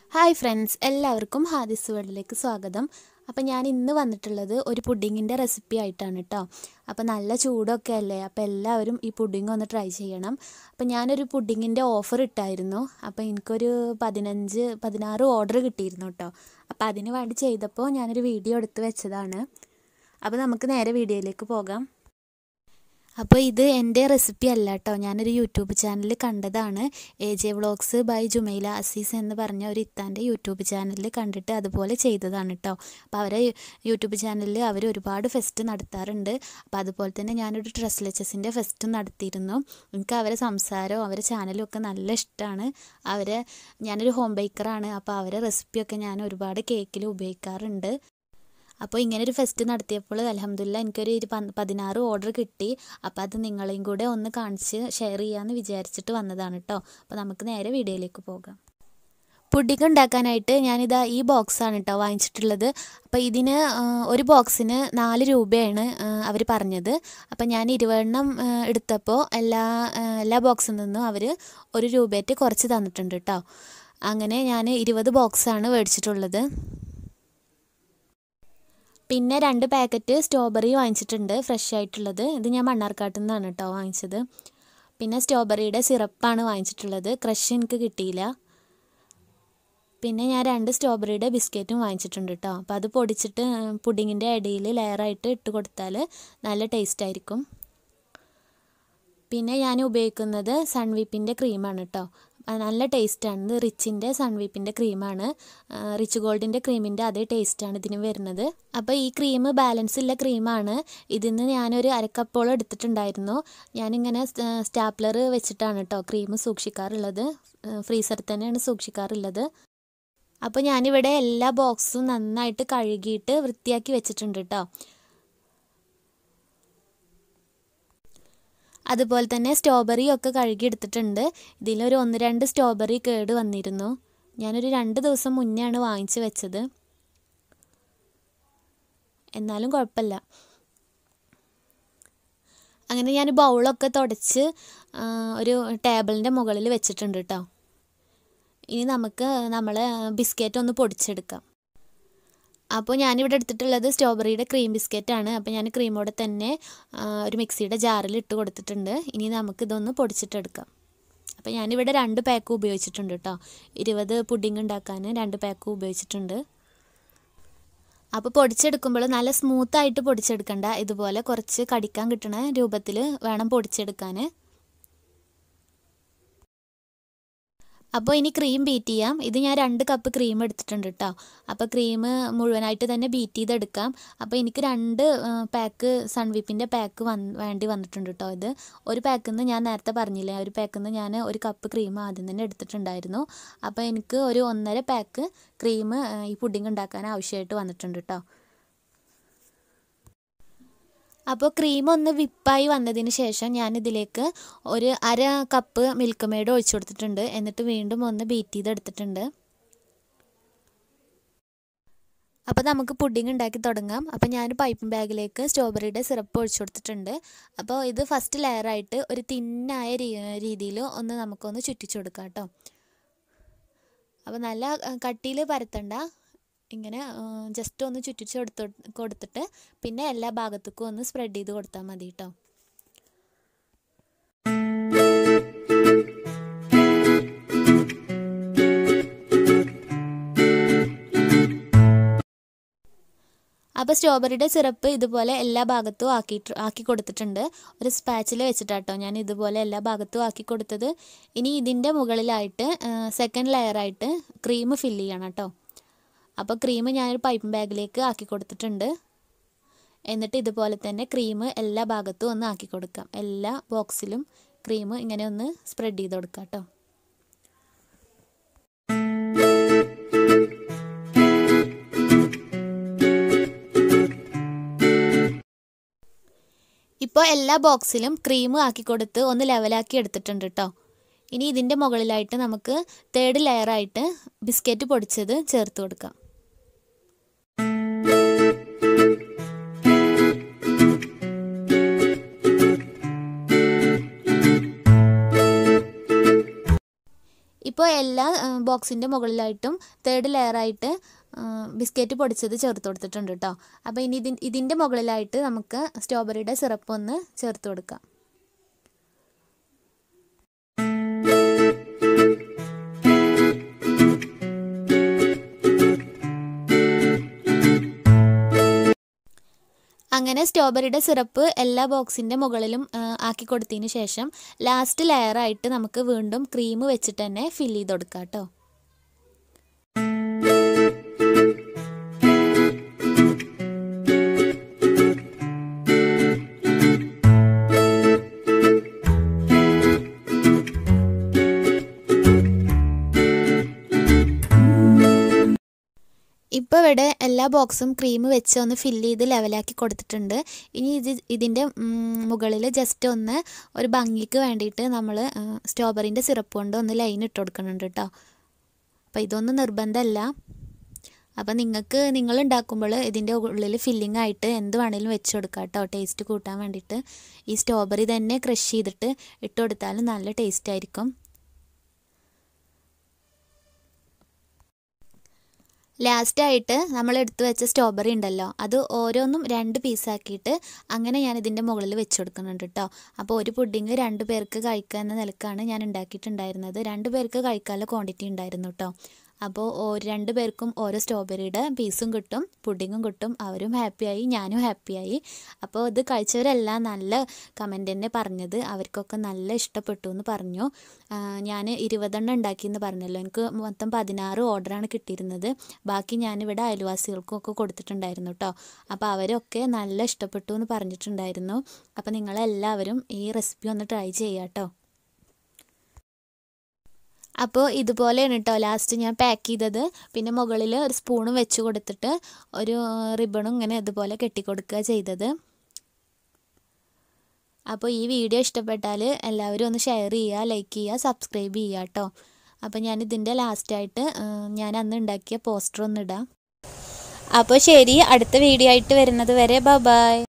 hi friends എല്ലാവർക്കും ഹാദിസ് വേൾഡിലേക്ക് സ്വാഗതം അപ്പോൾ ഞാൻ ഇന്ന് വന്നിട്ടുള്ളത് ഒരു പുഡിങ്ങിൻ്റെ റെസിപ്പി ആയിട്ടാണ് കേട്ടോ അപ്പോൾ നല്ല ചൂടൊക്കെ അല്ലേ അപ്പോൾ എല്ലാവരും ഈ പുഡിങ് ഒന്ന് ട്രൈ ചെയ്യണം അപ്പോൾ ഞാനൊരു പുഡിങ്ങിൻ്റെ ഓഫർ ഇട്ടായിരുന്നു അപ്പോൾ എനിക്കൊരു പതിനഞ്ച് പതിനാറ് ഓർഡർ കിട്ടിയിരുന്നു കേട്ടോ അപ്പോൾ അതിന് വേണ്ടി ചെയ്തപ്പോൾ ഞാനൊരു വീഡിയോ എടുത്ത് വെച്ചതാണ് അപ്പോൾ നമുക്ക് നേരെ വീഡിയോയിലേക്ക് പോകാം അപ്പോൾ ഇത് എൻ്റെ റെസിപ്പി അല്ല കേട്ടോ ഞാനൊരു യൂട്യൂബ് ചാനൽ കണ്ടതാണ് A J vlogs by Jumaila Azeez എന്ന് പറഞ്ഞ ഒരു ഇത്താൻ്റെ യൂട്യൂബ് ചാനലിൽ കണ്ടിട്ട് അതുപോലെ ചെയ്തതാണ് കേട്ടോ അപ്പോൾ അവരെ യൂട്യൂബ് ചാനലിൽ അവർ ഒരുപാട് ഫെസ്റ്റ് നടത്താറുണ്ട് അപ്പോൾ അതുപോലെ തന്നെ ഞാനൊരു ഡ്രസ് ലെച്ചസിൻ്റെ ഫെസ്റ്റും നടത്തിയിരുന്നു എനിക്ക് അവരെ സംസാരവും അവരെ ചാനലും ഒക്കെ നല്ല ഇഷ്ടമാണ് അവരെ ഞാനൊരു ഹോം ബേക്കറാണ് അപ്പോൾ അവരെ റെസിപ്പിയൊക്കെ ഞാൻ ഒരുപാട് കേക്കിൽ ഉപയോഗിക്കാറുണ്ട് അപ്പോൾ ഇങ്ങനെ ഒരു ഫെസ്റ്റ് നടത്തിയപ്പോൾ അലഹമില്ല എനിക്കൊരു ഇരു പതിനാറ് ഓർഡർ കിട്ടി അപ്പോൾ അത് നിങ്ങളെയും കൂടെ ഒന്ന് കാണിച്ച് ഷെയർ ചെയ്യാമെന്ന് വിചാരിച്ചിട്ട് വന്നതാണ് കേട്ടോ അപ്പോൾ നമുക്ക് നേരെ വീഡിയോയിലേക്ക് പോകാം പുഡിങ് ഉണ്ടാക്കാനായിട്ട് ഞാനിതാ ഈ ബോക്സാണ് കേട്ടോ വാങ്ങിച്ചിട്ടുള്ളത് അപ്പോൾ ഇതിന് ഒരു ബോക്സിന് നാല് രൂപയാണ് അവർ പറഞ്ഞത് അപ്പോൾ ഞാൻ ഇരുപതെണ്ണം എടുത്തപ്പോൾ എല്ലാ എല്ലാ ബോക്സിൽ നിന്നും അവർ ഒരു രൂപയായിട്ട് കുറച്ച് തന്നിട്ടുണ്ട് കേട്ടോ അങ്ങനെ ഞാൻ ഇരുപത് ബോക്സാണ് മേടിച്ചിട്ടുള്ളത് പിന്നെ രണ്ട് പാക്കറ്റ് സ്ട്രോബെറി വാങ്ങിച്ചിട്ടുണ്ട് ഫ്രഷ് ആയിട്ടുള്ളത് ഇത് ഞാൻ മണ്ണാർക്കാട്ടിൽ നിന്നാണ് കേട്ടോ വാങ്ങിച്ചത് പിന്നെ സ്ട്രോബെറിയുടെ സിറപ്പാണ് വാങ്ങിച്ചിട്ടുള്ളത് ക്രഷ് എനിക്ക് കിട്ടിയില്ല പിന്നെ ഞാൻ രണ്ട് സ്ട്രോബെറിയുടെ ബിസ്ക്കറ്റും വാങ്ങിച്ചിട്ടുണ്ട് കേട്ടോ അപ്പോൾ അത് പൊടിച്ചിട്ട് പുഡിങ്ങിൻ്റെ ഇടയിൽ ലെയറായിട്ട് ഇട്ട് കൊടുത്താൽ നല്ല ടേസ്റ്റ് ആയിരിക്കും പിന്നെ ഞാൻ ഉപയോഗിക്കുന്നത് സൺവീപ്പിൻ്റെ ക്രീമാണ് കേട്ടോ നല്ല ടേസ്റ്റാണ് ഇത് റിച്ചിൻ്റെ സൺവീപ്പിൻ്റെ ക്രീമാണ് റിച്ച് ഗോൾഡിൻ്റെ ക്രീമിൻ്റെ അതേ ടേസ്റ്റാണ് ഇതിന് വരുന്നത് അപ്പോൾ ഈ ക്രീം ബാലൻസ് ഉള്ള ക്രീമാണ് ഇതിന്ന് ഞാനൊരു അരക്കപ്പോളം എടുത്തിട്ടുണ്ടായിരുന്നു ഞാനിങ്ങനെ സ്റ്റാപ്ലർ വെച്ചിട്ടാണ് കേട്ടോ ക്രീം സൂക്ഷിക്കാറുള്ളത് ഫ്രീസറിൽ തന്നെയാണ് സൂക്ഷിക്കാറുള്ളത് അപ്പോൾ ഞാനിവിടെ എല്ലാ ബോക്സും നന്നായിട്ട് കഴുകിയിട്ട് വൃത്തിയാക്കി വെച്ചിട്ടുണ്ട് കേട്ടോ അതുപോലെ തന്നെ സ്ട്രോബെറി ഒക്കെ കഴുകി എടുത്തിട്ടുണ്ട് ഇതിലൊരു ഒന്ന് രണ്ട് സ്ട്രോബെറി കേട് വന്നിരുന്നു ഞാനൊരു രണ്ട് ദിവസം മുന്നെയാണ് വാങ്ങിച്ച് വെച്ചത് എന്നാലും കുഴപ്പമില്ല അങ്ങനെ ഞാൻ ബൗളൊക്കെ തുടച്ച് ഒരു ടേബിളിൻ്റെ മുകളിൽ വെച്ചിട്ടുണ്ട് കേട്ടോ ഇനി നമുക്ക് നമ്മൾ ബിസ്ക്കറ്റ് ഒന്ന് പൊടിച്ചെടുക്കാം അപ്പോൾ ഞാനിവിടെ എടുത്തിട്ടുള്ളത് സ്ട്രോബെറിയുടെ ക്രീം ബിസ്ക്കറ്റാണ് അപ്പോൾ ഞാൻ ക്രീമോടെ തന്നെ ഒരു മിക്സിയുടെ ജാറിൽ ഇട്ട് കൊടുത്തിട്ടുണ്ട് ഇനി നമുക്കിതൊന്ന് പൊടിച്ചിട്ടെടുക്കാം അപ്പോൾ ഞാനിവിടെ രണ്ട് പാക്ക് ഉപയോഗിച്ചിട്ടുണ്ട് കേട്ടോ ഇരുപത് പുഡിംഗ് ഉണ്ടാക്കാൻ രണ്ട് പാക്ക് ഉപയോഗിച്ചിട്ടുണ്ട് അപ്പോൾ പൊടിച്ചെടുക്കുമ്പോൾ നല്ല സ്മൂത്തായിട്ട് പൊടിച്ചെടുക്കണ്ട ഇതുപോലെ കുറച്ച് കടിക്കാൻ കിട്ടുന്ന രൂപത്തിൽ വേണം പൊടിച്ചെടുക്കാൻ അപ്പോൾ ഇനി ക്രീം ബീറ്റ് ചെയ്യാം ഇത് ഞാൻ രണ്ട് കപ്പ് ക്രീം എടുത്തിട്ടുണ്ട് കേട്ടോ അപ്പോൾ ക്രീം മുഴുവനായിട്ട് തന്നെ ബീറ്റ് ചെയ്തെടുക്കാം അപ്പോൾ എനിക്ക് രണ്ട് പാക്ക് സൺവീപ്പിൻ്റെ പാക്ക് വന്ന് വേണ്ടി വന്നിട്ടുണ്ട് കേട്ടോ ഇത് ഒരു പാക്കിൽ നിന്ന് ഞാൻ നേരത്തെ പറഞ്ഞില്ലേ ഒരു പാക്കിൽ നിന്ന് ഞാൻ ഒരു കപ്പ് ക്രീം ആദ്യം തന്നെ എടുത്തിട്ടുണ്ടായിരുന്നു അപ്പോൾ എനിക്ക് ഒരു ഒന്നര പാക്ക് ക്രീം ഈ പുഡിംഗ് ഉണ്ടാക്കാൻ ആവശ്യമായിട്ട് വന്നിട്ടുണ്ട് കേട്ടോ അപ്പോൾ ക്രീം ഒന്ന് വിപ്പായി വന്നതിന് ശേഷം ഞാനിതിലേക്ക് ഒരു അര കപ്പ് മിൽക്ക് മെയ്ഡ് ഒഴിച്ചു കൊടുത്തിട്ടുണ്ട് എന്നിട്ട് വീണ്ടും ഒന്ന് ബീറ്റ് ചെയ്തെടുത്തിട്ടുണ്ട് അപ്പോൾ നമുക്ക് പുഡിംഗ് ഉണ്ടാക്കി തുടങ്ങാം അപ്പോൾ ഞാൻ പൈപ്പിംഗ് ബാഗിലേക്ക് സ്ട്രോബെറിയുടെ സിറപ്പ് ഒഴിച്ചു കൊടുത്തിട്ടുണ്ട് അപ്പോൾ ഇത് ഫസ്റ്റ് ലെയറായിട്ട് ഒരു തിന്നായ രീതിയിൽ ഒന്ന് നമുക്കൊന്ന് ചുറ്റിച്ചു കൊടുക്കാം കേട്ടോ അപ്പോൾ നല്ല കട്ടിയിൽ പരത്തണ്ട ഇങ്ങനെ ജസ്റ്റ് ഒന്ന് ചുറ്റിച്ച് കൊടുത്ത് കൊടുത്തിട്ട് പിന്നെ എല്ലാ ഭാഗത്തേക്കും ഒന്ന് സ്പ്രെഡ് ചെയ്ത് കൊടുത്താൽ മതി കേട്ടോ അപ്പോൾ സ്ട്രോബെറിയുടെ സിറപ്പ് ഇതുപോലെ എല്ലാ ഭാഗത്തും ആക്കിയിട്ട് ആക്കി കൊടുത്തിട്ടുണ്ട് ഒരു സ്പാച്ചിൽ വെച്ചിട്ടാട്ടോ ഞാൻ ഇതുപോലെ എല്ലാ ഭാഗത്തും ആക്കി കൊടുത്തത് ഇനി ഇതിൻ്റെ മുകളിലായിട്ട് സെക്കൻഡ് ലെയറായിട്ട് ക്രീം ഫില്ല് ചെയ്യണം കേട്ടോ അപ്പോൾ ക്രീം ഞാനൊരു പൈപ്പ് ബാഗിലേക്ക് ആക്കി കൊടുത്തിട്ടുണ്ട് എന്നിട്ട് ഇതുപോലെ തന്നെ ക്രീം എല്ലാ ഭാഗത്തും ഒന്ന് ആക്കി കൊടുക്കാം എല്ലാ ബോക്സിലും ക്രീം ഇങ്ങനെ ഒന്ന് സ്പ്രെഡ് ചെയ്ത് കൊടുക്കാം കേട്ടോ ഇപ്പോൾ എല്ലാ ബോക്സിലും ക്രീം ആക്കി കൊടുത്ത് ഒന്ന് ലെവലാക്കി എടുത്തിട്ടുണ്ട് കേട്ടോ ഇനി ഇതിൻ്റെ മുകളിലായിട്ട് നമുക്ക് തേർഡ് ലെയറായിട്ട് ബിസ്ക്കറ്റ് പൊടിച്ചത് ചേർത്ത് കൊടുക്കാം ഇപ്പോൾ എല്ലാ ബോക്സിൻ്റെ മുകളിലായിട്ടും തേർഡ് ലെയറായിട്ട് ബിസ്ക്കറ്റ് പൊടിച്ചത് ചേർത്ത് കൊടുത്തിട്ടുണ്ട് കേട്ടോ അപ്പോൾ ഇനി ഇതിൻ ഇതിൻ്റെ മുകളിലായിട്ട് നമുക്ക് സ്ട്രോബെറിയുടെ സിറപ്പ് ഒന്ന് ചേർത്ത് കൊടുക്കാം അങ്ങനെ സ്ട്രോബെറിയുടെ സിറപ്പ് എല്ലാ ബോക്സിൻ്റെ മുകളിലും ആക്കി കൊടുത്തതിന് ശേഷം ലാസ്റ്റ് ലെയറായിട്ട് നമുക്ക് വീണ്ടും ക്രീം വെച്ചിട്ട് തന്നെ ഫില്ല് ചെയ്ത് കൊടുക്കാം കേട്ടോ ഇപ്പോൾ ഇവിടെ എല്ലാ ബോക്സും ക്രീം വെച്ച് ഒന്ന് ഫില്ല് ചെയ്ത് ലെവലാക്കി കൊടുത്തിട്ടുണ്ട് ഇനി ഇത് ഇതിൻ്റെ മുകളിൽ ജസ്റ്റ് ഒന്ന് ഒരു ഭംഗിക്ക് വേണ്ടിയിട്ട് നമ്മൾ സ്ട്രോബെറിൻ്റെ സിറപ്പ് കൊണ്ട് ഒന്ന് ലൈൻ ഇട്ട് കൊടുക്കുന്നുണ്ട് കേട്ടോ അപ്പോൾ ഇതൊന്നും നിർബന്ധമല്ല അപ്പോൾ നിങ്ങൾക്ക് നിങ്ങൾ ഉണ്ടാക്കുമ്പോൾ ഇതിൻ്റെ ഉള്ളിൽ ഫില്ലിംഗ് ആയിട്ട് എന്ത് വേണേലും വെച്ച് കൊടുക്കാം കേട്ടോ ടേസ്റ്റ് കൂട്ടാൻ വേണ്ടിയിട്ട് ഈ സ്ട്രോബെറി തന്നെ ക്രഷ് ചെയ്തിട്ട് ഇട്ട് കൊടുത്താലും നല്ല ടേസ്റ്റ് ആയിരിക്കും ലാസ്റ്റായിട്ട് നമ്മൾ എടുത്തു വെച്ച സ്ട്രോബെറി ഉണ്ടല്ലോ അത് ഓരോന്നും രണ്ട് പീസാക്കിയിട്ട് അങ്ങനെ ഞാൻ ഇതിൻ്റെ മുകളിൽ വെച്ച് കൊടുക്കുന്നുണ്ട് കേട്ടോ അപ്പോൾ ഒരു പുഡിങ് രണ്ട് പേർക്ക് കഴിക്കുക എന്ന നിലക്കാണ് ഞാൻ ഉണ്ടാക്കിയിട്ടുണ്ടായിരുന്നത് രണ്ട് പേർക്ക് കഴിക്കാനുള്ള ക്വാണ്ടിറ്റി ഉണ്ടായിരുന്നു കേട്ടോ അപ്പോൾ രണ്ട് പേർക്കും ഓരോ സ്ട്രോബെറിയുടെ പീസും കിട്ടും പുഡിങ്ങും കിട്ടും അവരും ഹാപ്പിയായി ഞാനും ഹാപ്പിയായി അപ്പോൾ ഇത് കഴിച്ചവരെല്ലാം നല്ല കമൻറ്റ് തന്നെ പറഞ്ഞത് അവർക്കൊക്കെ നല്ല ഇഷ്ടപ്പെട്ടു എന്ന് പറഞ്ഞു ഞാൻ ഇരുപതെണ്ണം ഉണ്ടാക്കിയെന്ന് പറഞ്ഞല്ലോ എനിക്ക് മൊത്തം പതിനാറ് ഓർഡറാണ് കിട്ടിയിരുന്നത് ബാക്കി ഞാനിവിടെ അയൽവാസികൾക്കും ഒക്കെ കൊടുത്തിട്ടുണ്ടായിരുന്നു കേട്ടോ അപ്പോൾ അവരൊക്കെ നല്ല ഇഷ്ടപ്പെട്ടു എന്ന് പറഞ്ഞിട്ടുണ്ടായിരുന്നു അപ്പോൾ നിങ്ങളെല്ലാവരും ഈ റെസിപ്പി ഒന്ന് ട്രൈ ചെയ്യാം കേട്ടോ അപ്പോൾ ഇതുപോലെയാണ് കേട്ടോ ലാസ്റ്റ് ഞാൻ പാക്ക് ചെയ്തത് പിന്നെ മുകളിൽ ഒരു സ്പൂണും വെച്ച് കൊടുത്തിട്ട് ഒരു റിബണും ഇങ്ങനെ ഇതുപോലെ കെട്ടിക്കൊടുക്കുക ചെയ്തത് അപ്പോൾ ഈ വീഡിയോ ഇഷ്ടപ്പെട്ടാൽ എല്ലാവരും ഒന്ന് ഷെയർ ചെയ്യുക ലൈക്ക് ചെയ്യുക സബ്സ്ക്രൈബ് ചെയ്യുക കേട്ടോ അപ്പോൾ ഞാൻ ഇതിൻ്റെ ലാസ്റ്റായിട്ട് ഞാൻ അന്ന് ഉണ്ടാക്കിയ പോസ്റ്റർ ഒന്ന് ഇടാം അപ്പോൾ ശരി അടുത്ത വീഡിയോ ആയിട്ട് വരുന്നത് വരെ ബൈ